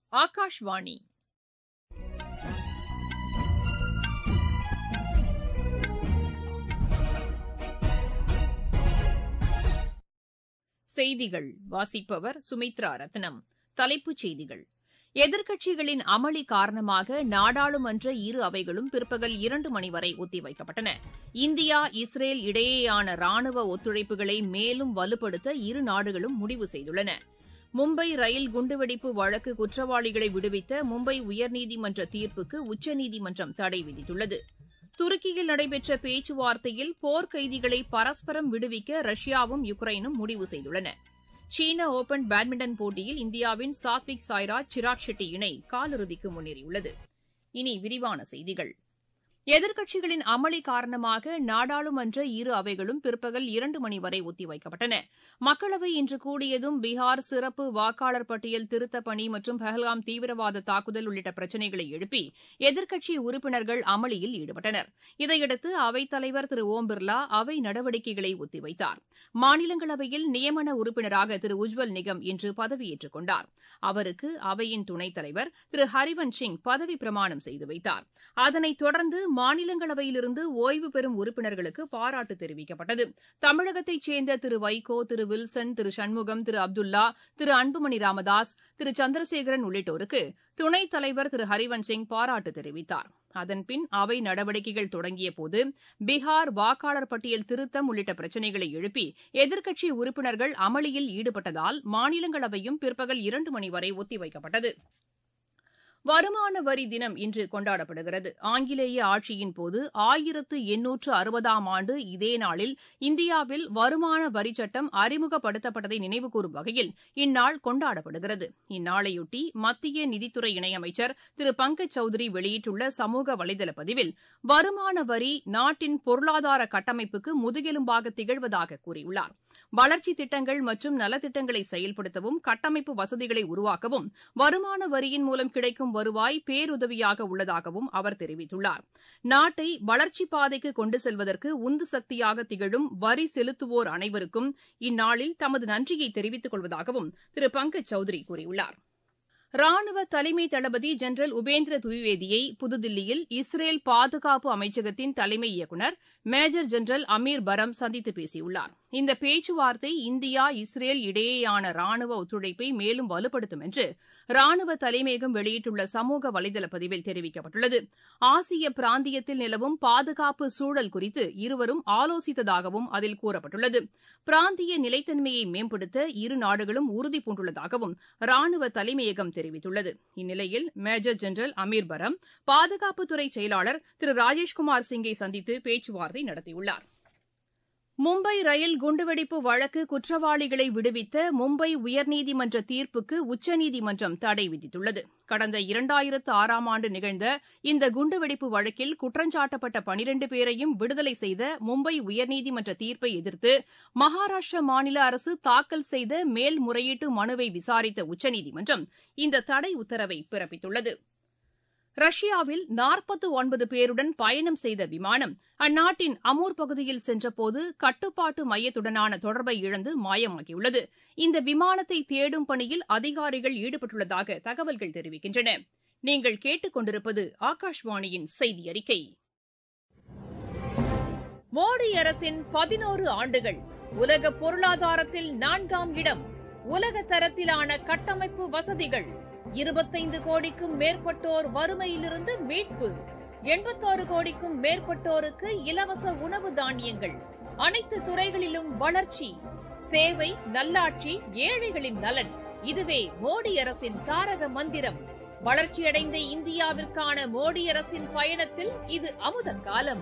ஆகாஷ்வாணி செய்திகள் வாசிப்பவர் சுமித்ரா ரத்னம் தலைப்புச் செய்திகள் எதிர்க்கட்சிகளின் அமளி காரணமாக நாடாளுமன்ற இரு அவைகளும் பிற்பகல் இரண்டு மணி வரை ஒத்திவைக்கப்பட்டன இந்தியா இஸ்ரேல் இடையேயான ராணுவ ஒத்துழைப்புகளை மேலும் வலுப்படுத்த இரு நாடுகளும் முடிவு செய்துள்ளன மும்பை ரயில் குண்டுவெடிப்பு வழக்கு குற்றவாளிகளை விடுவித்த மும்பை உயர்நீதிமன்ற தீர்ப்புக்கு உச்சநீதிமன்றம் தடை விதித்துள்ளது துருக்கியில் நடைபெற்ற பேச்சுவார்த்தையில் போர்க்கைதிகளை பரஸ்பரம் விடுவிக்க ரஷ்யாவும் யுக்ரைனும் முடிவு செய்துள்ளன சீன ஒபன் பேட்மிண்டன் போட்டியில் இந்தியாவின் சாத்விக் சாய்ராஜ் சிராக் ஷெட்டி இணை காலிறுதிக்கு முன்னேறியுள்ளது இனி விரிவான செய்திகள் எதிர்க்கட்சிகளின் அமளி காரணமாக நாடாளுமன்ற இரு அவைகளும் பிற்பகல் இரண்டு மணி வரை ஒத்திவைக்கப்பட்டன மக்களவை இன்று கூடியதும் பீகார் சிறப்பு வாக்காளர் பட்டியல் திருத்தப் பணி மற்றும் பஹல்காம் தீவிரவாத தாக்குதல் உள்ளிட்ட பிரச்சினைகளை எழுப்பி எதிர்க்கட்சி உறுப்பினர்கள் அமளியில் ஈடுபட்டனர் இதையடுத்து அவைத் தலைவர் திரு ஓம் பிர்லா அவை நடவடிக்கைகளை ஒத்திவைத்தார் மாநிலங்களவையில் நியமன உறுப்பினராக திரு உஜ்வல் நிகம் இன்று பதவியேற்றுக் கொண்டார் அவருக்கு அவையின் துணைத் தலைவர் திரு ஹரிவன்ஷ் சிங் பதவி பிரமாணம் செய்து வைத்தார் அதனைத் தொடர்ந்து மாநிலங்களவையிலிருந்து ஓய்வு பெறும் உறுப்பினர்களுக்கு பாராட்டு தெரிவிக்கப்பட்டது தமிழகத்தைச் சேர்ந்த திரு வைகோ திரு வில்சன் திரு சண்முகம் திரு அப்துல்லா திரு அன்புமணி ராமதாஸ் திரு சந்திரசேகரன் உள்ளிட்டோருக்கு துணைத் தலைவர் திரு ஹரிவன்ஷ் சிங் பாராட்டு தெரிவித்தார் அதன்பின் அவை நடவடிக்கைகள் தொடங்கியபோது பீகார் வாக்காளர் பட்டியல் திருத்தம் உள்ளிட்ட பிரச்சினைகளை எழுப்பி எதிர்க்கட்சி உறுப்பினர்கள் அமளியில் ஈடுபட்டதால் மாநிலங்களவையும் பிற்பகல் இரண்டு மணி வரை ஒத்திவைக்கப்பட்டது வருமான வரி தினம் இன்று கொண்டாடப்படுகிறது ஆங்கிலேய ஆட்சியின்போது ஆயிரத்து எண்ணூற்று அறுபதாம் ஆண்டு இதே நாளில் இந்தியாவில் வருமான வரி சட்டம் அறிமுகப்படுத்தப்பட்டதை நினைவுகூரும் வகையில் இந்நாள் கொண்டாடப்படுகிறது இந்நாளையொட்டி மத்திய நிதித்துறை இணையமைச்சர் திரு பங்கஜ் சௌத்ரி வெளியிட்டுள்ள சமூக வலைதள பதிவில் வருமான வரி நாட்டின் பொருளாதார கட்டமைப்புக்கு முதுகெலும்பாக திகழ்வதாக கூறியுள்ளார் வளர்ச்சித் திட்டங்கள் மற்றும் நலத்திட்டங்களை செயல்படுத்தவும் கட்டமைப்பு வசதிகளை உருவாக்கவும் வருமான வரியின் மூலம் கிடைக்கும் வருவாய் பேருதவியாக உள்ளதாகவும் அவர் தெரிவித்துள்ளார் நாட்டை வளர்ச்சிப் பாதைக்கு கொண்டு செல்வதற்கு உந்து சக்தியாக திகழும் வரி செலுத்துவோர் அனைவருக்கும் இந்நாளில் தமது நன்றியை தெரிவித்துக் கொள்வதாகவும் திரு பங்கஜ் சௌத்ரி கூறியுள்ளார் ராணுவ தலைமை தளபதி ஜெனரல் உபேந்திர துவிவேதியை புதுதில்லியில் இஸ்ரேல் பாதுகாப்பு அமைச்சகத்தின் தலைமை இயக்குநர் மேஜர் ஜெனரல் அமீர் பரம் சந்தித்து பேசியுள்ளார் இந்த பேச்சுவார்த்தை இந்தியா இஸ்ரேல் இடையேயான ராணுவ ஒத்துழைப்பை மேலும் வலுப்படுத்தும் என்று ராணுவ தலைமையகம் வெளியிட்டுள்ள சமூக வலைதள பதிவில் தெரிவிக்கப்பட்டுள்ளது ஆசிய பிராந்தியத்தில் நிலவும் பாதுகாப்பு சூழல் குறித்து இருவரும் ஆலோசித்ததாகவும் அதில் கூறப்பட்டுள்ளது பிராந்திய நிலைத்தன்மையை மேம்படுத்த இரு நாடுகளும் உறுதிபூண்டுள்ளதாகவும் ராணுவ தலைமையகம் தெரிவித்துள்ளது இந்நிலையில் மேஜர் ஜெனரல் அமீர் பரம் பாதுகாப்புத்துறை செயலாளர் திரு ராஜேஷ்குமார் சிங்கை சந்தித்து பேச்சுவார்த்தை நடத்தியுள்ளார் மும்பை ரயில் குண்டுவெடிப்பு வழக்கு குற்றவாளிகளை விடுவித்த மும்பை உயர்நீதிமன்ற தீர்ப்புக்கு உச்சநீதிமன்றம் தடை விதித்துள்ளது கடந்த இரண்டாயிரத்து ஆறாம் ஆண்டு நிகழ்ந்த இந்த குண்டுவெடிப்பு வழக்கில் குற்றஞ்சாட்டப்பட்ட பனிரண்டு பேரையும் விடுதலை செய்த மும்பை உயர்நீதிமன்ற தீர்ப்பை எதிர்த்து மகாராஷ்டிர மாநில அரசு தாக்கல் செய்த மேல்முறையீட்டு மனுவை விசாரித்த உச்சநீதிமன்றம் இந்த தடை உத்தரவை பிறப்பித்துள்ளது ரஷ்யாவில் நாற்பத்து ஒன்பது பேருடன் பயணம் செய்த விமானம் அந்நாட்டின் அமூர் பகுதியில் சென்றபோது கட்டுப்பாட்டு மையத்துடனான தொடர்பை இழந்து மாயமாகியுள்ளது இந்த விமானத்தை தேடும் பணியில் அதிகாரிகள் ஈடுபட்டுள்ளதாக தகவல்கள் தெரிவிக்கின்றன நீங்கள் கேட்டுக் கொண்டிருப்பது ஆகாஷ்வாணியின் செய்தி அறிக்கை மோடி அரசின் பதினோரு ஆண்டுகள் உலக பொருளாதாரத்தில் நான்காம் இடம் உலக தரத்திலான கட்டமைப்பு வசதிகள் இருபத்தைந்து கோடிக்கும் மேற்பட்டோர் வறுமையிலிருந்து மீட்பு எண்பத்தாறு கோடிக்கும் மேற்பட்டோருக்கு இலவச உணவு தானியங்கள் அனைத்து துறைகளிலும் வளர்ச்சி சேவை நல்லாட்சி ஏழைகளின் நலன் இதுவே மோடி அரசின் தாரக மந்திரம் வளர்ச்சியடைந்த இந்தியாவிற்கான மோடி அரசின் பயணத்தில் இது அமுத காலம்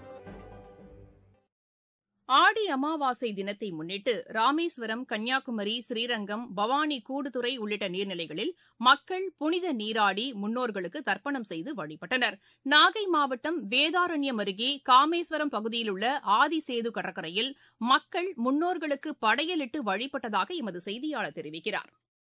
ஆடி அமாவாசை தினத்தை முன்னிட்டு ராமேஸ்வரம் கன்னியாகுமரி ஸ்ரீரங்கம் பவானி கூடுதுறை உள்ளிட்ட நீர்நிலைகளில் மக்கள் புனித நீராடி முன்னோர்களுக்கு தர்ப்பணம் செய்து வழிபட்டனர் நாகை மாவட்டம் வேதாரண்யம் அருகே காமேஸ்வரம் பகுதியில் உள்ள ஆதிசேது கடற்கரையில் மக்கள் முன்னோர்களுக்கு படையலிட்டு வழிபட்டதாக எமது செய்தியாளர் தெரிவிக்கிறார்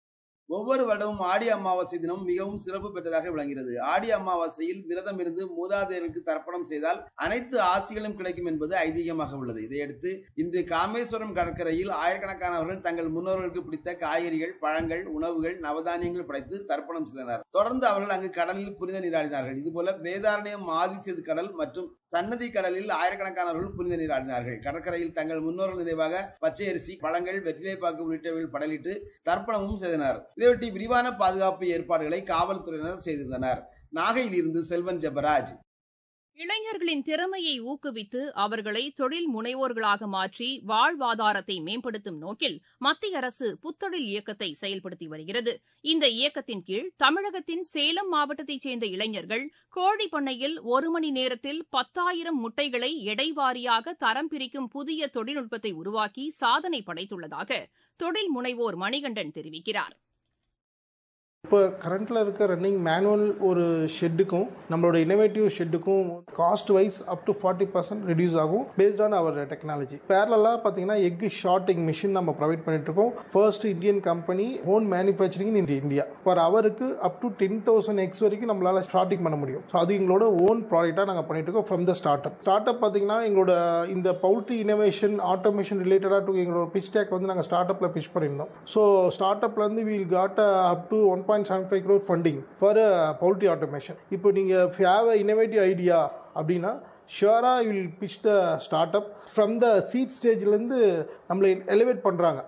ஒவ்வொரு வருடமும் ஆடி அமாவாசை தினம் மிகவும் சிறப்பு பெற்றதாக விளங்குகிறது ஆடி அமாவாசையில் விரதம் இருந்து மூதாதையர்களுக்கு தர்ப்பணம் செய்தால் அனைத்து ஆசிகளும் கிடைக்கும் என்பது ஐதீகமாக உள்ளது இதையடுத்து இன்று காமேஸ்வரம் கடற்கரையில் ஆயிரக்கணக்கானவர்கள் தங்கள் முன்னோர்களுக்கு பிடித்த காய்கறிகள் பழங்கள் உணவுகள் நவதானியங்கள் படைத்து தர்ப்பணம் செய்தனர் தொடர்ந்து அவர்கள் அங்கு கடலில் புனித நீராடினார்கள் இதுபோல வேதாரண்யம் ஆதிசேது கடல் மற்றும் சன்னதி கடலில் ஆயிரக்கணக்கானவர்கள் புனித நீராடினார்கள் கடற்கரையில் தங்கள் முன்னோர்கள் நினைவாக பச்சை அரிசி பழங்கள் வெற்றிலைப்பாக்கு உள்ளிட்டவைகள் படலிட்டு தர்ப்பணமும் செய்தனர் இதையொட்டி விரிவான பாதுகாப்பு ஏற்பாடுகளை காவல்துறையினர் செய்திருந்தனர் நாகையில் இருந்து செல்வன் ஜெபராஜ் இளைஞர்களின் திறமையை ஊக்குவித்து அவர்களை தொழில் முனைவோர்களாக மாற்றி வாழ்வாதாரத்தை மேம்படுத்தும் நோக்கில் மத்திய அரசு புத்தொழில் இயக்கத்தை செயல்படுத்தி வருகிறது இந்த இயக்கத்தின் கீழ் தமிழகத்தின் சேலம் மாவட்டத்தைச் சேர்ந்த இளைஞர்கள் கோழி பண்ணையில் ஒரு மணி நேரத்தில் பத்தாயிரம் முட்டைகளை எடைவாரியாக தரம் பிரிக்கும் புதிய தொழில்நுட்பத்தை உருவாக்கி சாதனை படைத்துள்ளதாக தொழில் முனைவோர் மணிகண்டன் தெரிவிக்கிறார் இப்போ கரண்ட்டில் இருக்க ரன்னிங் மேனுவல் ஒரு ஷெட்டுக்கும் நம்மளோட இனோவேட்டிவ் ஷெட்டுக்கும் cost wise up to forty percent reduce ஆகும் பேஸ்ட் ஆன் அவர் டெக்னாலஜி பேரலாக பார்த்தீங்கன்னா எக் ஷார்ட்டிங் மிஷின் நம்ம ப்ரொவைட் பண்ணிட்டு இருக்கோம் first Indian company own manufacturing in India for அவருக்கு up to ten thousand eggs வரைக்கும் நம்மளால ஸ்டார்டிங் பண்ண முடியும் ஸோ அது எங்களோட ஓன் ப்ராடக்டாக நாங்கள் பண்ணிட்டு இருக்கோம் from the start up start up பார்த்தீங்கன்னா எங்களோட இந்த பவுல்ட்ரி இனோவேஷன் ஆட்டோமேஷன் ரிலேட்டடாக டு எங்களோட பிச் டேக் வந்து நாங்கள் ஸ்டார்ட் அப்பில் பிச் பண்ணியிருந்தோம் ஸோ ஸ்டார்ட் அப்லேருந்து we'll got up to one point seven five crore funding for poultry automation இப்போ நீங்கள் ஹேவ் இனோவேட்டிவ் ஐடியா அப்படின்னா ஷுவராக will pitch the start up from the seed ஸ்டேஜ்லேருந்து நம்மளை எலிவேட் பண்ணுறாங்க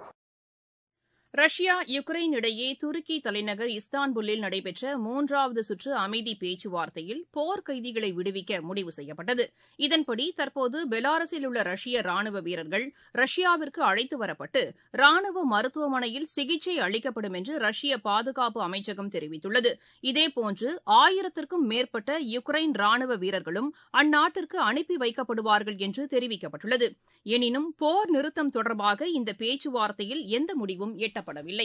ரஷ்யா யுக்ரைன் இடையே துருக்கி தலைநகர் இஸ்தான்புல்லில் நடைபெற்ற மூன்றாவது சுற்று அமைதி பேச்சுவார்த்தையில் போர் கைதிகளை விடுவிக்க முடிவு செய்யப்பட்டது இதன்படி தற்போது பெலாரஸில் உள்ள ரஷ்ய ராணுவ வீரர்கள் ரஷ்யாவிற்கு அழைத்து வரப்பட்டு ராணுவ மருத்துவமனையில் சிகிச்சை அளிக்கப்படும் என்று ரஷ்ய பாதுகாப்பு அமைச்சகம் தெரிவித்துள்ளது இதேபோன்று ஆயிரத்திற்கும் மேற்பட்ட யுக்ரைன் ராணுவ வீரர்களும் அந்நாட்டிற்கு அனுப்பி வைக்கப்படுவார்கள் என்று தெரிவிக்கப்பட்டுள்ளது எனினும் போர் நிறுத்தம் தொடர்பாக இந்த பேச்சுவார்த்தையில் எந்த முடிவும் எட்டப்படவில்லை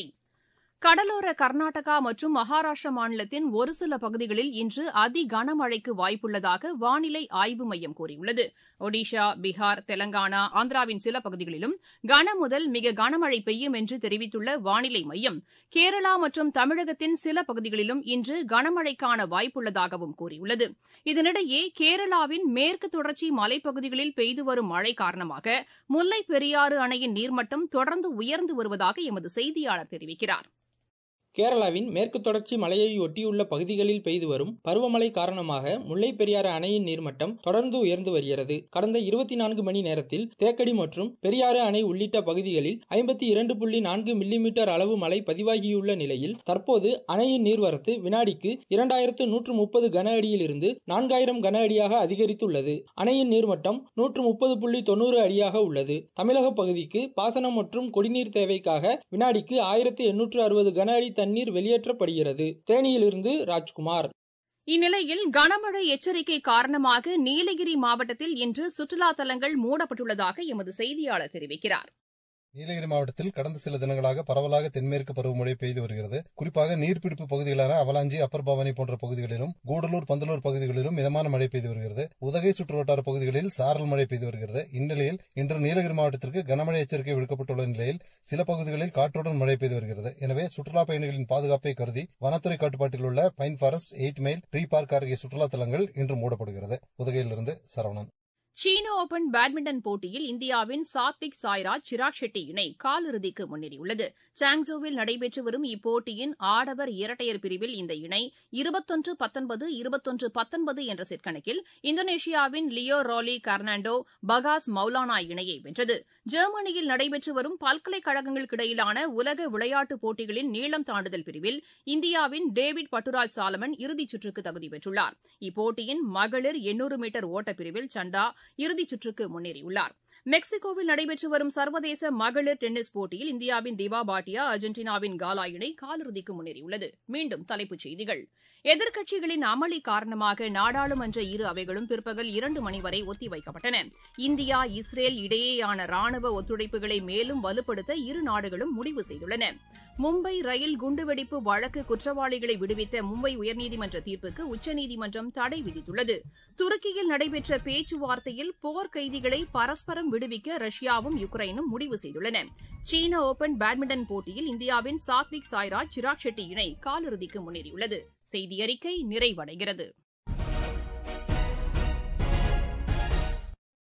கடலோர கர்நாடகா மற்றும் மகாராஷ்டிரா மாநிலத்தின் ஒரு சில பகுதிகளில் இன்று அதி கனமழைக்கு வாய்ப்புள்ளதாக வானிலை ஆய்வு மையம் கூறியுள்ளது ஒடிஷா பீகார் தெலங்கானா ஆந்திராவின் சில பகுதிகளிலும் கன முதல் மிக கனமழை பெய்யும் என்று தெரிவித்துள்ள வானிலை மையம் கேரளா மற்றும் தமிழகத்தின் சில பகுதிகளிலும் இன்று கனமழைக்கான வாய்ப்புள்ளதாகவும் கூறியுள்ளது இதனிடையே கேரளாவின் மேற்கு தொடர்ச்சி மலைப்பகுதிகளில் பெய்து வரும் மழை காரணமாக முல்லைப் பெரியாறு அணையின் நீர்மட்டம் தொடர்ந்து உயர்ந்து வருவதாக எமது செய்தியாளர் தெரிவிக்கிறார் கேரளாவின் மேற்கு தொடர்ச்சி மலையை ஒட்டியுள்ள பகுதிகளில் பெய்து வரும் பருவமழை காரணமாக முல்லை பெரியாறு அணையின் நீர்மட்டம் தொடர்ந்து உயர்ந்து வருகிறது கடந்த இருபத்தி நான்கு மணி நேரத்தில் தேக்கடி மற்றும் பெரியாறு அணை உள்ளிட்ட பகுதிகளில் ஐம்பத்தி இரண்டு புள்ளி நான்கு மில்லிமீட்டர் அளவு மழை பதிவாகியுள்ள நிலையில் தற்போது அணையின் நீர்வரத்து வினாடிக்கு இரண்டாயிரத்து நூற்று முப்பது கன அடியிலிருந்து நான்காயிரம் கன அடியாக அதிகரித்துள்ளது அணையின் நீர்மட்டம் நூற்று முப்பது புள்ளி தொண்ணூறு அடியாக உள்ளது தமிழக பகுதிக்கு பாசனம் மற்றும் குடிநீர் தேவைக்காக வினாடிக்கு ஆயிரத்து எண்ணூற்று அறுபது கன அடி தண்ணீர் வெளியேற்றப்படுகிறது தேனியிலிருந்து ராஜ்குமார் இந்நிலையில் கனமழை எச்சரிக்கை காரணமாக நீலகிரி மாவட்டத்தில் இன்று சுற்றுலா தலங்கள் மூடப்பட்டுள்ளதாக எமது செய்தியாளர் தெரிவிக்கிறார் நீலகிரி மாவட்டத்தில் கடந்த சில தினங்களாக பரவலாக தென்மேற்கு பருவமழை பெய்து வருகிறது குறிப்பாக நீர்பிடிப்பு பகுதிகளான அவலாஞ்சி அப்பர் பவானி போன்ற பகுதிகளிலும் கூடலூர் பந்தலூர் பகுதிகளிலும் மிதமான மழை பெய்து வருகிறது உதகை சுற்றுவட்டார பகுதிகளில் சாரல் மழை பெய்து வருகிறது இந்நிலையில் இன்று நீலகிரி மாவட்டத்திற்கு கனமழை எச்சரிக்கை விடுக்கப்பட்டுள்ள நிலையில் சில பகுதிகளில் காற்றுடன் மழை பெய்து வருகிறது எனவே சுற்றுலா பயணிகளின் பாதுகாப்பை கருதி வனத்துறை கட்டுப்பாட்டில் உள்ள pine forest eighth mile tree park ஆகிய சுற்றுலா தலங்கள் இன்று மூடப்படுகிறது உதகையிலிருந்து சரவணன் சீன ஓபன் பேட்மிண்டன் போட்டியில் இந்தியாவின் சாத்விக் சாய்ராஜ் சிராக் ஷெட்டி இணை காலிறுதிக்கு முன்னேறியுள்ளது சாங்சோவில் நடைபெற்று வரும் இப்போட்டியின் ஆடவர் இரட்டையர் பிரிவில் இந்த இணை இருபத்தொன்று பத்தொன்பது இருபத்தொன்று பத்தொன்பது என்ற செட் கணக்கில் இந்தோனேஷியாவின் Leo Rolly Carnando Bagas Maulana இணையை வென்றது ஜெர்மனியில் நடைபெற்று வரும் பல்கலைக்கழகங்களுக்கிடையிலான உலக விளையாட்டுப் போட்டிகளின் நீளம் தாண்டுதல் பிரிவில் இந்தியாவின் டேவிட் பட்டுராஜ் சாலமன் இறுதிச் சுற்றுக்கு தகுதி பெற்றுள்ளார் இப்போட்டியின் மகளிர் எண்ணூறு மீட்டர் ஓட்டப்பிரிவில் சண்டா இறுதிச் சுற்றுக்கு முன்னேறியுள்ளார் மெக்சிகோவில் நடைபெற்று வரும் சர்வதேச மகளிர் டென்னிஸ் போட்டியில் இந்தியாவின் திவா பாட்டியா அர்ஜென்டினாவின் காலா இணை காலிறுதிக்கு முன்னேறியுள்ளது மீண்டும் தலைப்புச் செய்திகள் எதிர்க்கட்சிகளின் அமளி காரணமாக நாடாளுமன்ற இரு அவைகளும் பிற்பகல் இரண்டு மணி வரை ஒத்திவைக்கப்பட்டன இந்தியா இஸ்ரேல் இடையேயான ராணுவ ஒத்துழைப்புகளை மேலும் வலுப்படுத்த இரு நாடுகளும் முடிவு செய்துள்ளன மும்பை ரயில் குண்டுவெடிப்பு வழக்கு குற்றவாளிகளை விடுவித்த மும்பை உயர்நீதிமன்ற தீர்ப்புக்கு உச்சநீதிமன்றம் தடை விதித்துள்ளது துருக்கியில் நடைபெற்ற பேச்சுவார்த்தையில் போர் கைதிகளை பரஸ்பரம் மூலம் விடுவிக்க ரஷ்யாவும் யுக்ரைனும் முடிவு செய்துள்ளன சீன ஓபன் பேட்மிண்டன் போட்டியில் இந்தியாவின் சாத்விக் சாய்ராஜ் சிராக் ஷெட்டி இணை காலிறுதிக்கு முன்னேறியுள்ளது செய்தி அறிக்கை நிறைவடைகிறது